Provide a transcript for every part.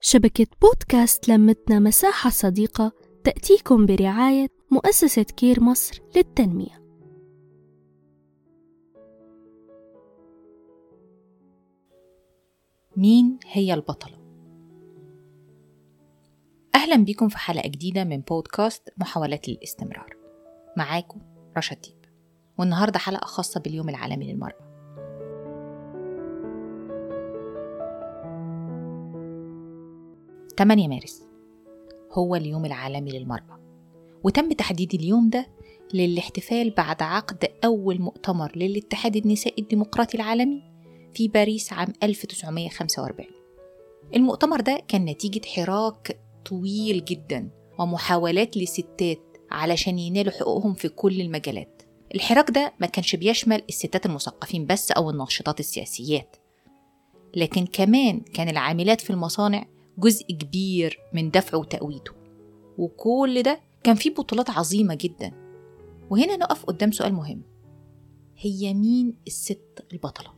شبكة بودكاست لمتنا مساحة صديقة تأتيكم برعاية مؤسسة كير مصر للتنمية مين هي البطلة؟ أهلا بكم في حلقة جديدة من بودكاست محاولات للاستمرار معاكم رشا تيب والنهاردة حلقة خاصة باليوم العالمي للمرأة 8 مارس هو اليوم العالمي للمرأة وتم تحديد اليوم ده للاحتفال بعد عقد أول مؤتمر للاتحاد النسائي الديمقراطي العالمي في باريس عام 1945 المؤتمر ده كان نتيجة حراك طويل جدا ومحاولات لستات علشان ينالوا حقوقهم في كل المجالات الحراك ده ما كانش بيشمل الستات المثقفين بس أو الناشطات السياسيات لكن كمان كان العاملات في المصانع جزء كبير من دفعه وتقويته وكل ده كان فيه بطولات عظيمة جدا وهنا نقف قدام سؤال مهم هي مين الست البطلة؟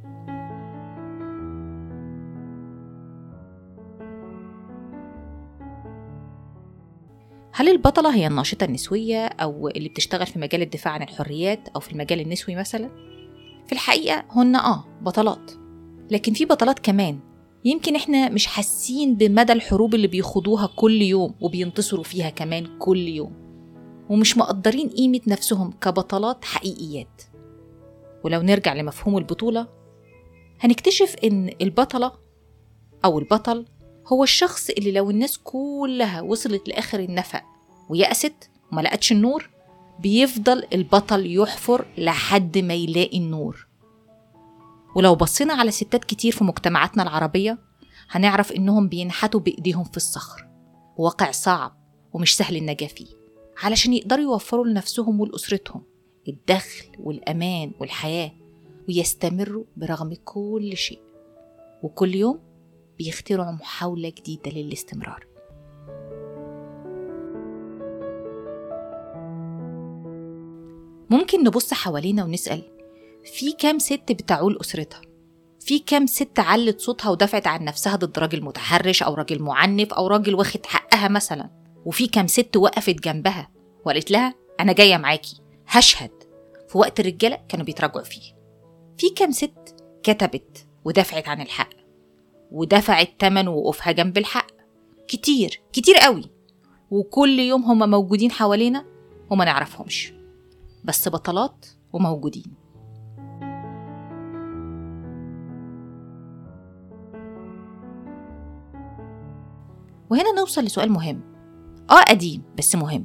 هل البطلة هي الناشطة النسوية أو اللي بتشتغل في مجال الدفاع عن الحريات أو في المجال النسوي مثلا؟ في الحقيقة هن آه بطلات لكن في بطلات كمان يمكن احنا مش حاسين بمدى الحروب اللي بيخوضوها كل يوم وبينتصروا فيها كمان كل يوم ومش مقدرين قيمة نفسهم كبطلات حقيقيات ولو نرجع لمفهوم البطولة هنكتشف إن البطلة أو البطل هو الشخص اللي لو الناس كلها وصلت لآخر النفق ويأست وما لقتش النور بيفضل البطل يحفر لحد ما يلاقي النور ولو بصينا على ستات كتير في مجتمعاتنا العربية هنعرف إنهم بينحتوا بإيديهم في الصخر واقع صعب ومش سهل النجاة فيه علشان يقدروا يوفروا لنفسهم ولأسرتهم الدخل والأمان والحياة ويستمروا برغم كل شيء وكل يوم بيخترعوا محاولة جديدة للاستمرار ممكن نبص حوالينا ونسأل في كام ست بتعول أسرتها في كام ست علت صوتها ودفعت عن نفسها ضد راجل متحرش أو راجل معنف أو راجل واخد حقها مثلا وفي كام ست وقفت جنبها وقالت لها أنا جاية معاكي هشهد في وقت الرجالة كانوا بيتراجعوا فيه في كام ست كتبت ودفعت عن الحق ودفعت تمن وقوفها جنب الحق كتير كتير قوي وكل يوم هما موجودين حوالينا وما نعرفهمش بس بطلات وموجودين وهنا نوصل لسؤال مهم اه قديم بس مهم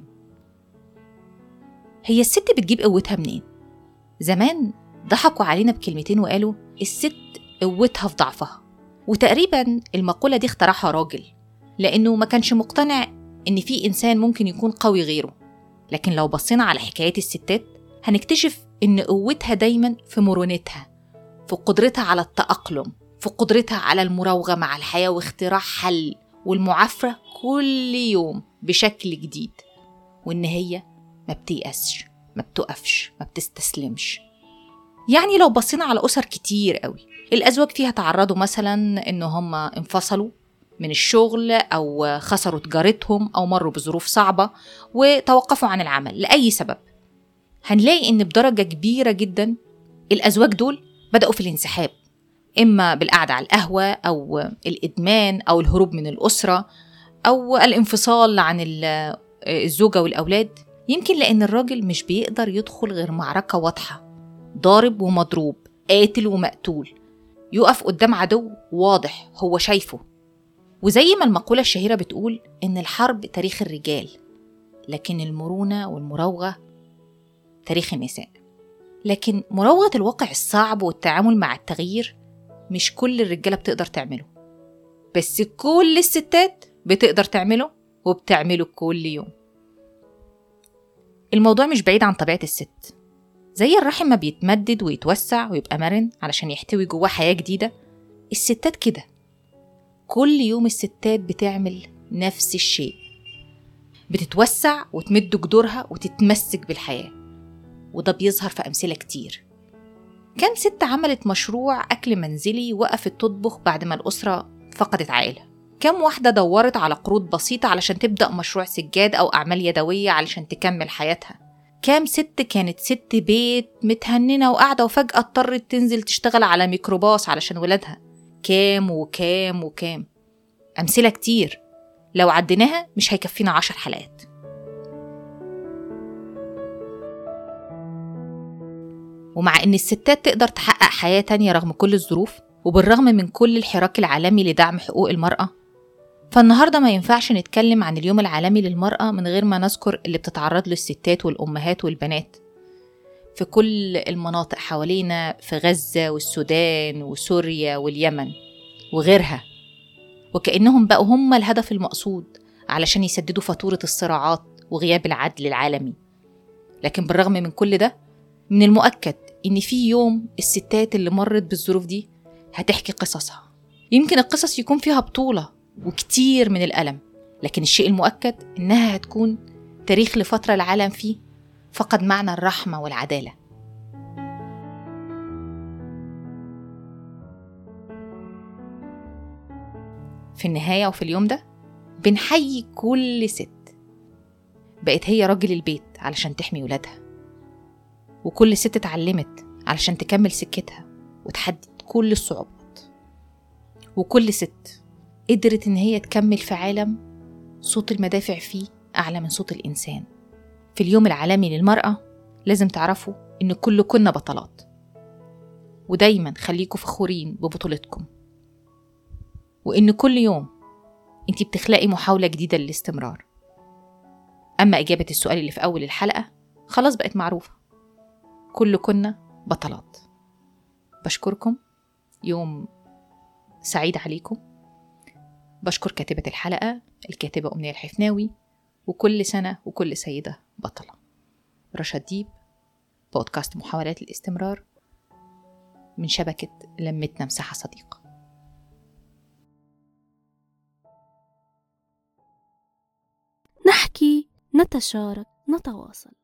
هي الست بتجيب قوتها منين زمان ضحكوا علينا بكلمتين وقالوا الست قوتها في ضعفها وتقريبا المقولة دي اخترعها راجل لأنه ما كانش مقتنع إن في إنسان ممكن يكون قوي غيره لكن لو بصينا على حكايات الستات هنكتشف إن قوتها دايما في مرونتها في قدرتها على التأقلم في قدرتها على المراوغة مع الحياة واختراع حل والمعافرة كل يوم بشكل جديد وإن هي ما بتيأسش ما بتقفش ما بتستسلمش يعني لو بصينا على أسر كتير قوي الأزواج فيها تعرضوا مثلا إن هم انفصلوا من الشغل أو خسروا تجارتهم أو مروا بظروف صعبة وتوقفوا عن العمل لأي سبب هنلاقي إن بدرجة كبيرة جدا الأزواج دول بدأوا في الانسحاب إما بالقعدة على القهوة أو الإدمان أو الهروب من الأسرة أو الانفصال عن الزوجة والأولاد يمكن لأن الراجل مش بيقدر يدخل غير معركة واضحة ضارب ومضروب قاتل ومقتول يقف قدام عدو واضح هو شايفه وزي ما المقولة الشهيرة بتقول إن الحرب تاريخ الرجال لكن المرونة والمراوغة تاريخ النساء لكن مراوغة الواقع الصعب والتعامل مع التغيير مش كل الرجالة بتقدر تعمله بس كل الستات بتقدر تعمله وبتعمله كل يوم الموضوع مش بعيد عن طبيعة الست زي الرحم ما بيتمدد ويتوسع ويبقى مرن علشان يحتوي جواه حياة جديدة الستات كده كل يوم الستات بتعمل نفس الشيء بتتوسع وتمد جذورها وتتمسك بالحياة وده بيظهر في أمثلة كتير كان ست عملت مشروع أكل منزلي وقفت تطبخ بعد ما الأسرة فقدت عائلة كم واحدة دورت على قروض بسيطة علشان تبدأ مشروع سجاد أو أعمال يدوية علشان تكمل حياتها كام ست كانت ست بيت متهننة وقاعدة وفجأة اضطرت تنزل تشتغل على ميكروباص علشان ولادها كام وكام وكام أمثلة كتير لو عديناها مش هيكفينا عشر حلقات ومع إن الستات تقدر تحقق حياة تانية رغم كل الظروف وبالرغم من كل الحراك العالمي لدعم حقوق المرأة فالنهاردة ما ينفعش نتكلم عن اليوم العالمي للمرأة من غير ما نذكر اللي بتتعرض له الستات والأمهات والبنات في كل المناطق حوالينا في غزة والسودان وسوريا واليمن وغيرها وكأنهم بقوا هم الهدف المقصود علشان يسددوا فاتورة الصراعات وغياب العدل العالمي لكن بالرغم من كل ده من المؤكد إن في يوم الستات اللي مرت بالظروف دي هتحكي قصصها يمكن القصص يكون فيها بطولة وكتير من الألم لكن الشيء المؤكد إنها هتكون تاريخ لفترة العالم فيه فقد معنى الرحمة والعدالة في النهاية وفي اليوم ده بنحيي كل ست بقت هي راجل البيت علشان تحمي ولادها وكل ست اتعلمت علشان تكمل سكتها وتحدد كل الصعوبات وكل ست قدرت إن هي تكمل في عالم صوت المدافع فيه أعلى من صوت الإنسان في اليوم العالمي للمرأة لازم تعرفوا إن كل كنا بطلات ودايما خليكوا فخورين ببطولتكم وإن كل يوم انت بتخلقي محاولة جديدة للاستمرار أما إجابة السؤال اللي في أول الحلقة خلاص بقت معروفة كل كنا بطلات بشكركم يوم سعيد عليكم بشكر كاتبة الحلقة الكاتبة أمنية الحفناوي وكل سنة وكل سيدة بطلة رشا ديب بودكاست محاولات الاستمرار من شبكة لمتنا مساحة صديقة نحكي نتشارك نتواصل